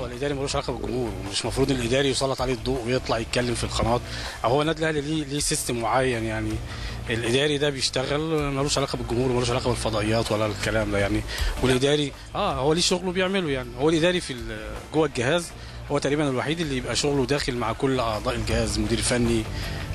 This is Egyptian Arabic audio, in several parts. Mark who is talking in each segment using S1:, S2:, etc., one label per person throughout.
S1: هو الاداري ملوش علاقه بالجمهور ومش المفروض الاداري يسلط عليه الضوء ويطلع يتكلم في القناه او هو النادي الاهلي ليه ليه سيستم معين يعني الاداري ده بيشتغل ملوش علاقه بالجمهور وملوش علاقه بالفضائيات ولا الكلام ده يعني والاداري اه هو ليه شغله بيعمله يعني هو الاداري في ال- جوه الجهاز هو تقريبا الوحيد اللي يبقى شغله داخل مع كل اعضاء الجهاز المدير الفني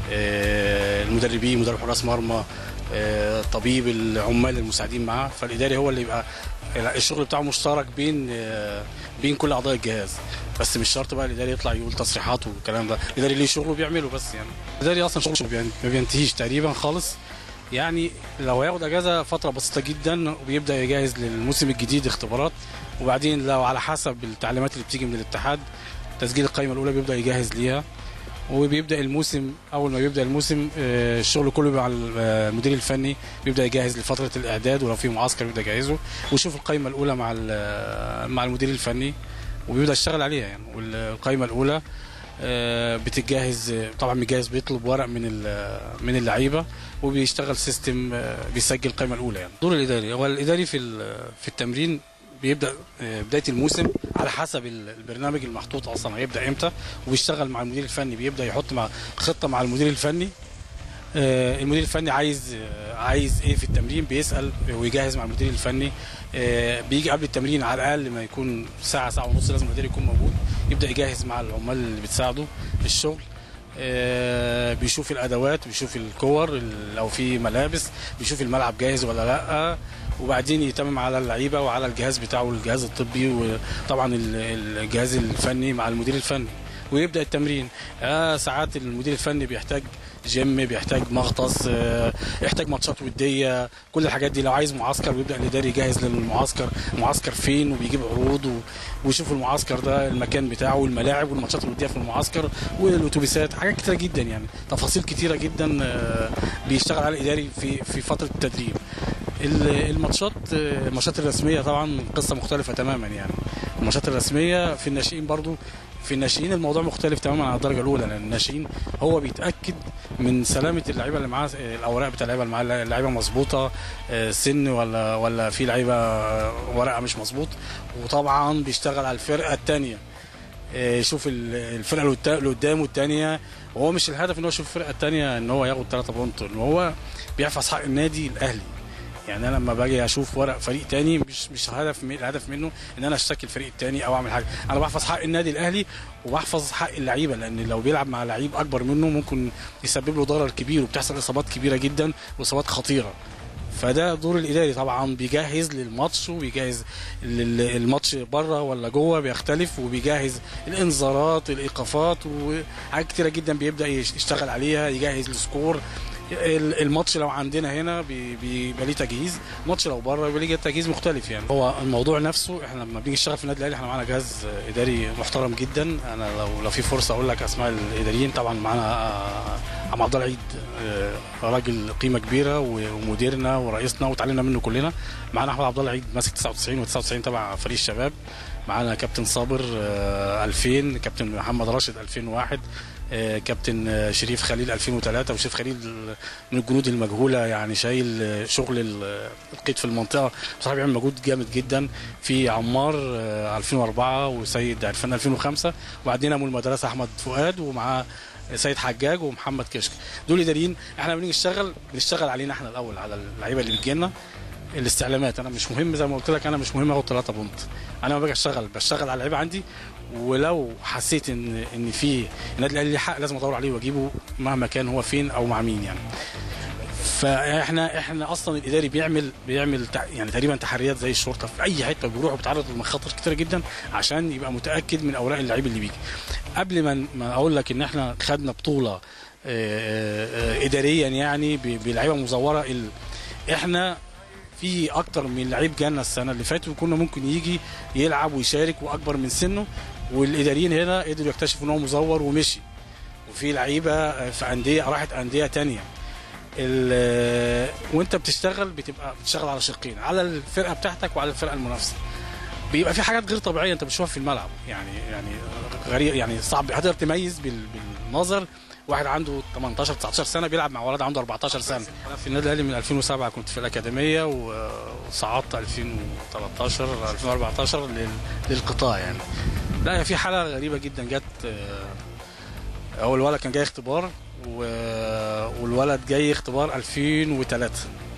S1: آه، المدربين مدرب حراس مرمى آه، طبيب العمال المساعدين معاه فالاداري هو اللي يبقى الشغل بتاعه مشترك بين آه، بين كل اعضاء الجهاز بس مش شرط بقى الاداري يطلع يقول تصريحات والكلام ده الاداري ليه شغله بيعمله بس يعني الاداري اصلا شغله بيان- ما بينتهيش تقريبا خالص يعني لو هياخد اجازه فتره بسيطه جدا وبيبدا يجهز للموسم الجديد اختبارات وبعدين لو على حسب التعليمات اللي بتيجي من الاتحاد تسجيل القائمه الاولى بيبدا يجهز ليها وبيبدا الموسم اول ما بيبدا الموسم آه، الشغل كله مع المدير الفني بيبدا يجهز لفتره الاعداد ولو في معسكر بيبدا يجهزه ويشوف القائمه الاولى مع ال- مع المدير الفني وبيبدا يشتغل عليها يعني والقائمه الاولى آه، بتتجهز آه، طبعا مجهز بيطلب ورق من ال- من اللعيبه وبيشتغل سيستم آه، بيسجل القائمه الاولى يعني دور الاداري هو الاداري في ال- في التمرين بيبدا آه، بدايه الموسم على حسب ال- البرنامج المحطوط اصلا هيبدا امتى وبيشتغل مع المدير الفني بيبدا يحط مع خطه مع المدير الفني آه، المدير الفني عايز آه، عايز ايه في التمرين بيسال ويجهز مع المدير الفني آه، بيجي قبل التمرين على الاقل ما يكون ساعه ساعه ونص لازم المدير يكون موجود يبدا يجهز مع العمال اللي بتساعده في الشغل آه، بيشوف الادوات بيشوف الكور ال- لو في ملابس بيشوف الملعب جاهز ولا لا وبعدين يتمم على اللعيبه وعلى الجهاز بتاعه الجهاز الطبي وطبعا ال- الجهاز الفني مع المدير الفني ويبدا التمرين آه ساعات المدير الفني بيحتاج جيم بيحتاج مغطس آه يحتاج ماتشات وديه كل الحاجات دي لو عايز معسكر بيبدا الاداري يجهز للمعسكر المعسكر فين وبيجيب عروض و- ويشوف المعسكر ده المكان بتاعه والملاعب والماتشات الوديه في المعسكر والاتوبيسات حاجات كتيره جدا يعني تفاصيل كتيره جدا آه بيشتغل على الاداري في في فتره التدريب ال- الماتشات آه، الماتشات الرسميه طبعا قصه مختلفه تماما يعني الماتشات الرسميه في الناشئين برضو في الناشئين الموضوع مختلف تماما عن الدرجه الاولى لان الناشئين هو بيتاكد من سلامه اللعيبه اللي معاه آه، الاوراق بتاع اللعيبه اللي معاه اللعيبه مظبوطه آه، سن ولا ولا في لعيبه آه، ورقه مش مظبوط وطبعا بيشتغل على الفرقه الثانيه يشوف ال- الفرقه اللي قدام- اللي قدامه الثانيه وهو مش الهدف ان هو يشوف الفرقه الثانيه ان هو ياخد 3 بونت ان هو بيحفظ حق النادي الاهلي يعني انا لما باجي اشوف ورق فريق تاني مش مش هدف من الهدف منه ان انا اشتكي الفريق التاني او اعمل حاجه انا بحفظ حق النادي الاهلي وبحفظ حق اللعيبه لان لو بيلعب مع لعيب اكبر منه ممكن يسبب له ضرر كبير وبتحصل اصابات كبيره جدا واصابات خطيره فده دور الاداري طبعا بيجهز للماتش وبيجهز لل- الماتش بره ولا جوه بيختلف وبيجهز الانذارات الايقافات وحاجات كتيره جدا بيبدا يش- يشتغل عليها يجهز السكور ال- الماتش لو عندنا هنا بي- بيبقى ليه تجهيز الماتش لو بره بيبقى ليه تجهيز مختلف يعني هو الموضوع نفسه احنا لما بنيجي نشتغل في النادي الاهلي احنا معانا جهاز اداري محترم جدا انا لو لو في فرصه اقول لك اسماء الاداريين طبعا معانا آه، عم عبد الله العيد آه، راجل قيمه كبيره و- ومديرنا ورئيسنا وتعلمنا منه كلنا معانا احمد عبد الله العيد ماسك 99 و99 تبع فريق الشباب معانا كابتن صابر آه، 2000 كابتن محمد راشد 2001 آه، كابتن آه، شريف خليل 2003 وشريف خليل من الجنود المجهوله يعني شايل آه، شغل ال- القيد في المنطقه بصراحه بيعمل مجهود جامد جدا في عمار آه، 2004 وسيد عرفان 2005 وبعدين ابو المدرسه احمد فؤاد ومعاه سيد حجاج ومحمد كشك دول اداريين احنا بنيجي نشتغل بنشتغل علينا احنا الاول على اللعيبه اللي بتجي لنا الاستعلامات انا مش مهم زي ما قلت لك انا مش مهم اخد 3 بونت انا لما باجي اشتغل بشتغل على اللعيبه عندي ولو حسيت ان ان في النادي الاهلي ليه حق لازم ادور عليه واجيبه مهما كان هو فين او مع مين يعني فاحنا احنا اصلا الاداري بيعمل بيعمل تع- يعني تقريبا تحريات زي الشرطه في اي حته بيروح وبيتعرض لمخاطر كتيره جدا عشان يبقى متاكد من اوراق اللعيب اللي بيجي قبل ما ما اقول لك ان احنا خدنا بطوله آه، آه، آه، اداريا يعني ب- بلعيبه مزوره ال... احنا في اكتر من لعيب جالنا السنه اللي فاتت وكنا ممكن يجي يلعب ويشارك واكبر من سنه والاداريين هنا قدروا يكتشفوا ان هو مزور ومشي وفي لعيبه في انديه راحت انديه تانية ال- وانت بتشتغل بتبقى بتشتغل على شقين على الفرقه بتاعتك وعلى الفرقه المنافسه بيبقى في حاجات غير طبيعيه انت بتشوفها في الملعب يعني يعني غريب يعني صعب هتقدر تميز بال- بالنظر واحد عنده 18 19 سنه بيلعب مع ولد عنده 14 سنه انا في النادي الاهلي من 2007 كنت في الاكاديميه و- وصعدت 2013 2014 لل- للقطاع يعني لا هي في حاله غريبه جدا جت آه، هو الولد كان جاي اختبار و- والولد جاي اختبار 2003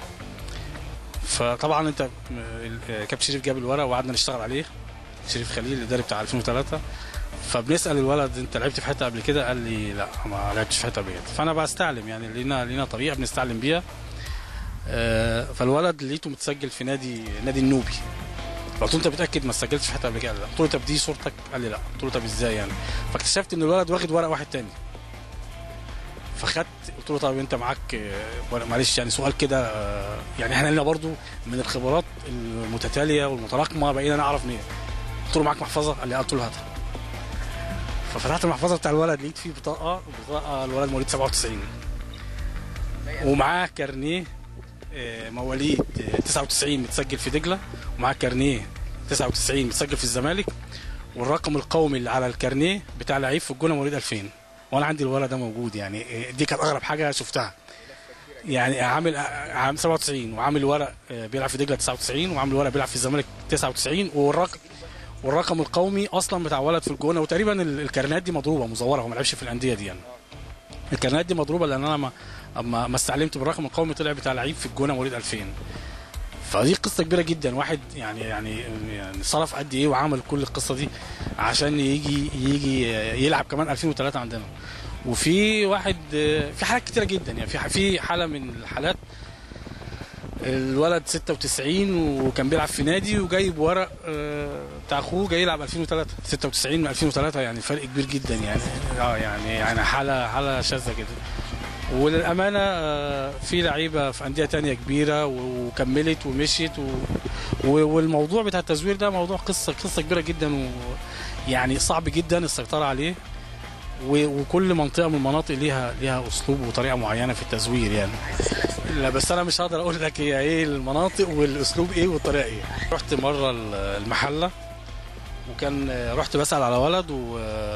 S1: فطبعا انت م- ال- كابتن شريف جاب الورق وقعدنا نشتغل عليه شريف خليل الاداري بتاع 2003 فبنسال الولد انت لعبت في حته قبل كده قال لي لا ما لعبتش في حته قبل كده فانا بستعلم يعني لينا لينا طريقه بنستعلم بيها آه، فالولد لقيته متسجل في نادي نادي النوبي قلت له انت متاكد ما سجلتش في حته قبل كده قال لا قلت له طب دي صورتك قال لي لا قلت له طب ازاي يعني فاكتشفت ان الولد واخد ورق واحد تاني فخدت قلت له طب انت معاك آه، ورق معلش يعني سؤال كده آه، يعني احنا لنا برضو من الخبرات المتتاليه والمتراكمه بقينا نعرف نيه قلت له معاك محفظه قال لي اه قلت له هاتها ففتحت المحفظه بتاع الولد لقيت فيه بطاقه بطاقه الولد مواليد 97 ومعاه كارنيه آه، مواليد آه، 99 متسجل في دجله ومعاه كارنيه 99 متسجل في الزمالك والرقم القومي اللي على الكارنيه بتاع لعيب في الجونه مواليد 2000 وانا عندي الولد ده موجود يعني آه، دي كانت اغرب حاجه شفتها يعني عامل آه، عام 97 وعامل ورق آه، بيلعب في دجله 99 وعامل ورق بيلعب في الزمالك 99 والرقم والرقم القومي اصلا بتاع ولد في الجونه وتقريبا ال- الكارنيهات دي مضروبه مزوره هو ما لعبش في الانديه دي يعني الكارنيهات دي مضروبه لان انا ما اما ما استعلمت بالرقم القومي طلع بتاع لعيب في الجونه مواليد 2000 فدي قصه كبيره جدا واحد يعني يعني يعني صرف قد ايه وعمل كل القصه دي عشان يجي يجي يلعب كمان 2003 عندنا وفي واحد في حالات كتيره جدا يعني في في حاله من الحالات الولد 96 وكان بيلعب في نادي وجايب ورق آه، بتاع اخوه جاي يلعب 2003 96 من 2003 يعني فرق كبير جدا يعني اه يعني يعني حاله حاله شاذه جدا وللامانه آه، في لعيبه في انديه تانية كبيره و- وكملت ومشيت و... و- والموضوع بتاع التزوير ده موضوع قصه قصه كبيره جدا ويعني صعب جدا السيطره عليه و- وكل منطقه من المناطق ليها ليها اسلوب وطريقه معينه في التزوير يعني لا بس انا مش هقدر اقول لك هي ايه المناطق والاسلوب ايه والطريقه ايه رحت مره ال- المحله وكان رحت بسال على ولد و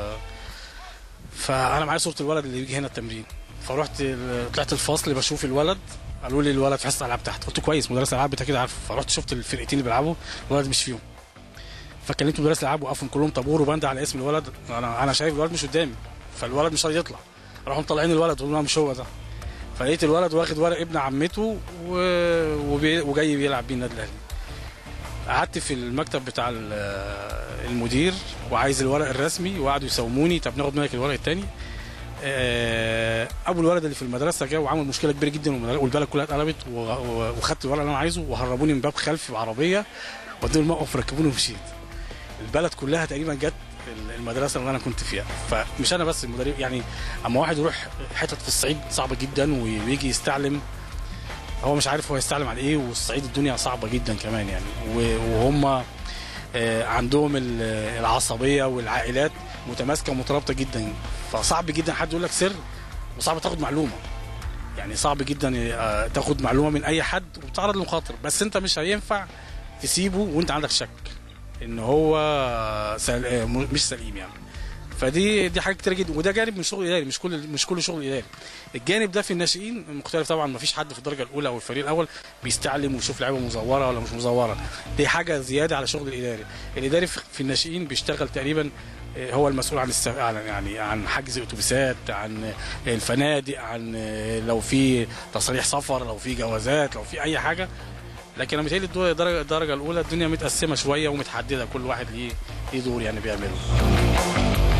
S1: فانا معايا صوره الولد اللي بيجي هنا التمرين فرحت ال- طلعت الفصل بشوف الولد قالوا لي الولد في حصه العاب تحت قلت كويس مدرس الالعاب بتاع كده عارفه فرحت شفت الفرقتين اللي بيلعبوا الولد مش فيهم فكلمت مدرس الالعاب وقفهم كلهم طابور وبند على اسم الولد انا انا شايف الولد مش قدامي فالولد مش راضي يطلع راحوا مطلعين الولد قلت لهم مش هو ده فلقيت الولد واخد ورق ابن عمته و... وبي... وجاي بيلعب بيه النادي الاهلي قعدت في المكتب بتاع ال- المدير وعايز الورق الرسمي وقعدوا يساوموني طب ناخد منك الورق التاني آه، ابو الولد اللي في المدرسه جه وعمل مشكله كبيره جدا والمدر- والبلد كلها اتقلبت و- و- وخدت الورق اللي انا عايزه وهربوني من باب خلفي بعربيه ودوني الموقف وركبوني ومشيت البلد كلها تقريبا جت المدرسه اللي انا كنت فيها فمش انا بس المدرب يعني اما واحد يروح حتت في الصعيد صعبه جدا ويجي يستعلم هو مش عارف هو يستعلم على ايه والصعيد الدنيا صعبه جدا كمان يعني و- وهم آه، عندهم ال- العصبيه والعائلات متماسكه ومترابطه جدا فصعب جدا حد يقول لك سر وصعب تاخد معلومه يعني صعب جدا آه، تاخد معلومه من اي حد وبتعرض لمخاطر بس انت مش هينفع تسيبه وانت عندك شك ان هو سل... آه، م- مش سليم يعني فدي دي حاجه كتير جدا وده جانب من شغل اداري مش كل مش كل شغل اداري الجانب ده في الناشئين مختلف طبعا ما فيش حد في الدرجه الاولى او الفريق الاول بيستعلم ويشوف لعيبه مزوره ولا مش مزوره دي حاجه زياده على شغل الاداري الاداري في في الناشئين بيشتغل تقريبا آه، هو المسؤول عن الس... عن يعني عن حجز اتوبيسات عن الفنادق عن آه، لو في تصريح سفر لو في جوازات لو في اي حاجه لكن انا متهيألي الدو- الدرجه الدرجه الاولى الدنيا متقسمه شويه ومتحدده كل واحد ليه ليه دور يعني بيعمله